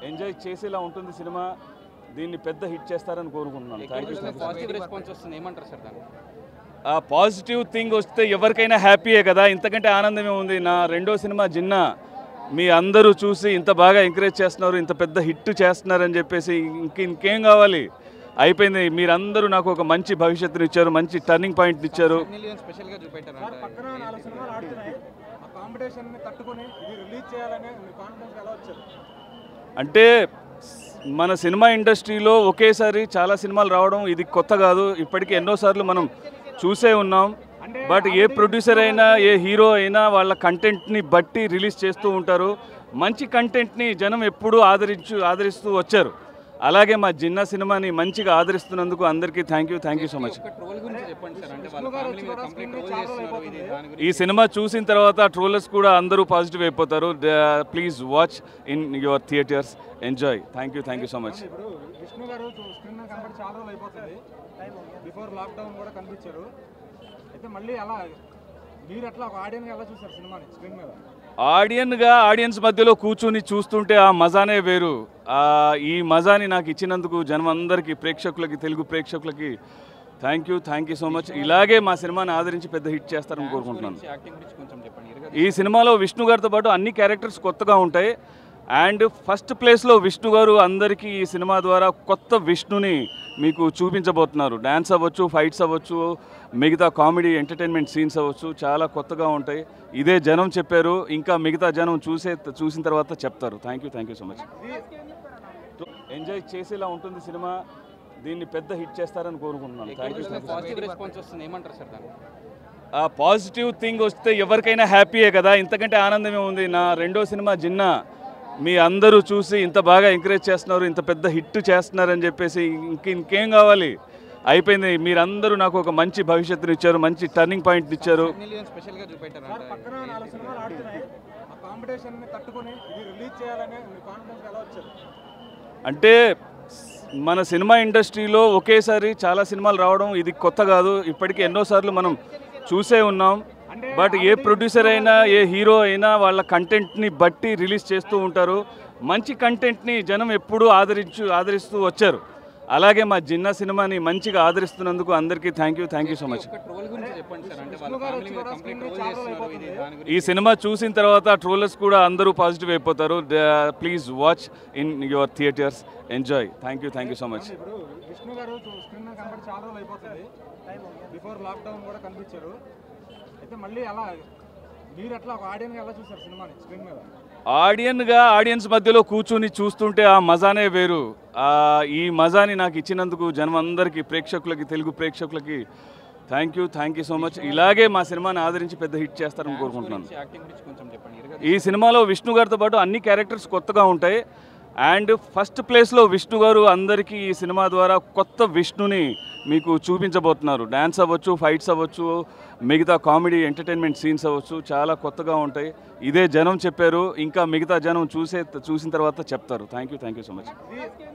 enjoy చేసేలా ఉంటుంది cinema దీన్ని పెద్ద హిట్ చేస్తారని కోరుకుంటున్నాను థ్యాంక్ యూ పాజిటివ్ రెస్పాన్స్ వస్తుంది ఏమంటారు సార్ దాన్ని ఆ పాజిటివ్ థింగ్ వస్తే ఎవరికైనా హ్యాపీయే కదా ఇంతకంటే ఆనందమే ఉంది నా రెండో సినిమా జిన్నా మీ అందరూ చూసి ఇంత బాగా ఎంకరేజ్ చేస్తున్నారు ఇంత పెద్ద హిట్ చేస్తున్నారని చెప్పేసి ఇంక ఇంకేం కావాలి అయిపోయింది మీరందరూ నాకు ఒక మంచి భవిష్యత్తుని ఇచ్చారు మంచి టర్నింగ్ పాయింట్ ఇచ్చారు స్పెషల్గా చూపెట్టారు పక్కన నాలుగు సినిమాలు ఆడుతున్నాయి ఆ కాంపిటీషన్ ని తట్టుకొని ఇది రిలీజ్ చేయాలనే మీ కాన్ఫిడెన్స్ ఎలా వచ్చారు అంటే మన సినిమా ఇండస్ట్రీలో ఒకేసారి చాలా సినిమాలు రావడం ఇది కొత్త కాదు ఇప్పటికీ ఎన్నోసార్లు మనం చూసే ఉన్నాం బట్ ఏ ప్రొడ్యూసర్ అయినా ఏ హీరో అయినా వాళ్ళ కంటెంట్ని బట్టి రిలీజ్ చేస్తూ ఉంటారు మంచి కంటెంట్ని జనం ఎప్పుడూ ఆదరించు ఆదరిస్తూ వచ్చారు అలాగే మా జిన్నా సినిమాని మంచిగా ఆదరిస్తున్నందుకు అందరికీ thank you thank you so much ఒక ట్రోల్ గురించి చెప్పండి సార్ అంటే వాళ్ళ ఫ్యామిలీ మీద కంప్లీట్ ట్రోల్ చేస్తున్నారు ఇది దాని గురించి ఈ సినిమా చూసిన తర్వాత ట్రోలర్స్ కూడా అందరూ పాజిటివ్ అయిపోతారు please watch in your theatres enjoy thank you thank you so much ఇప్పుడు విష్ణు గారు స్క్రీన్ మీద కనబడి చాలా రోజులు అయిపోతుంది బిఫోర్ లాక్డౌన్ కూడా కనిపించారు అయితే మళ్ళీ అలా మీరు ఎట్లా ఒక ఆడియన్ ఎలా చూసారు సినిమాని స్క్రీన్ మీద ఆడియన్గా ఆడియన్స్ మధ్యలో కూర్చుని చూస్తుంటే ఆ మజానే వేరు ఆ, ఈ మజాని నాకు ఇచ్చినందుకు జనం అందరికీ ప్రేక్షకులకి తెలుగు ప్రేక్షకులకి thank you thank you so much ఇలాగే మా సినిమాని ఆదరించి పెద్ద హిట్ చేస్తారని కోరుకుంటున్నాను యాక్టింగ్ గురించి కొంచెం చెప్పండి ఇరుగా ఈ సినిమాలో విష్ణు గారితో పాటు అన్ని క్యారెక్టర్స్ కొత్తగా ఉంటాయి అండ్ ఫస్ట్ ప్లేస్లో విష్ణు గారు అందరికీ ఈ సినిమా ద్వారా కొత్త విష్ణుని మీకు చూపించబోతున్నారు డ్యాన్స్ అవ్వచ్చు ఫైట్స్ అవ్వచ్చు మిగతా కామెడీ ఎంటర్టైన్మెంట్ సీన్స్ అవ్వచ్చు చాలా కొత్తగా ఉంటాయి ఇదే జనం చెప్పారు ఇంకా మిగతా జనం చూసే చూసిన తర్వాత చెప్తారు thank you thank you so much ఎంజాయ్ చేసేలా ఉంటుంది సినిమా దీన్ని పెద్ద హిట్ చేస్తారని కోరుకుంటున్నాను థ్యాంక్ యూ పాజిటివ్ రెస్పాన్స్ వస్తుంది ఏమంటారు సార్ దాన్ని ఆ పాజిటివ్ థింగ్ వస్తే ఎవరికైనా హ్యాపీయే కదా ఇంతకంటే ఆనందమే ఉంది నా రెండో సినిమా జిన్నా మీ అందరూ చూసి ఇంత బాగా ఎంకరేజ్ చేస్తున్నారు ఇంత పెద్ద హిట్ చేస్తున్నారని చెప్పేసి ఇంక ఇంకేం కావాలి అయిపోయింది మీరందరూ నాకు ఒక మంచి భవిష్యత్తుని ఇచ్చారు మంచి టర్నింగ్ పాయింట్ ఇచ్చారు స్పెషల్గా చూపెట్టారు పక్కన నాలుగు సినిమాలు ఆడుతున్నాయి ఆ కాంపిటీషన్ ని తట్టుకొని ఇది రిలీజ్ చేయాలనే మీ కాన్ఫిడెన్స్ ఎలా వచ్చారు అంటే మన సినిమా ఇండస్ట్రీలో ఒకేసారి చాలా సినిమాలు రావడం ఇది కొత్త కాదు ఇప్పటికీ ఎన్నోసార్లు మనం చూసే ఉన్నాం బట్ ఏ ప్రొడ్యూసర్ అయినా ఏ హీరో అయినా వాళ్ళ కంటెంట్ని బట్టి రిలీజ్ చేస్తూ ఉంటారు మంచి కంటెంట్ని జనం ఎప్పుడూ ఆదరించు ఆదరిస్తూ వచ్చారు అలాగే మా జిన్నా సినిమాని మంచిగా ఆదరిస్తున్నందుకు అందరికీ thank you thank you so much ఒక ట్రోల్ గురించి చెప్పండి సార్ అంటే వాళ్ళ ఫ్యామిలీ మీద కంప్లీట్ ట్రోల్ చేస్తున్నారు ఇది దాని గురించి ఈ సినిమా చూసిన తర్వాత ట్రోలర్స్ కూడా అందరూ పాజిటివ్ అయిపోతారు please watch in your theatres enjoy thank you thank you so much ఇప్పుడు విష్ణు గారు స్క్రీన్ మీద కనబడి చాలా రోజులు అయిపోతుంది బిఫోర్ లాక్డౌన్ కూడా కనిపించారు అయితే మళ్ళీ అలా మీరు ఎట్లా ఒక ఆడియన్ ఎలా చూసారు సినిమాని స్క్రీన్ మీద ఆడియన్గా ఆడియన్స్ మధ్యలో కూర్చుని చూస్తుంటే ఆ మజానే వేరు ఆ, ఈ మజాని నాకు ఇచ్చినందుకు జనం అందరికీ ప్రేక్షకులకి తెలుగు ప్రేక్షకులకి thank you thank you so much ఇలాగే మా సినిమాని ఆదరించి పెద్ద హిట్ చేస్తారని కోరుకుంటున్నాను యాక్టింగ్ గురించి కొంచెం చెప్పండి ఇరుగా ఈ సినిమాలో విష్ణు గారితో పాటు అన్ని క్యారెక్టర్స్ కొత్తగా ఉంటాయి అండ్ ఫస్ట్ ప్లేస్లో విష్ణు గారు అందరికీ ఈ సినిమా ద్వారా కొత్త విష్ణుని మీకు చూపించబోతున్నారు డ్యాన్స్ అవ్వచ్చు ఫైట్స్ అవ్వచ్చు మిగతా కామెడీ ఎంటర్టైన్మెంట్ సీన్స్ అవ్వచ్చు చాలా కొత్తగా ఉంటాయి ఇదే జనం చెప్పారు ఇంకా మిగతా జనం చూసే చూసిన తర్వాత చెప్తారు thank you thank you so much ఇది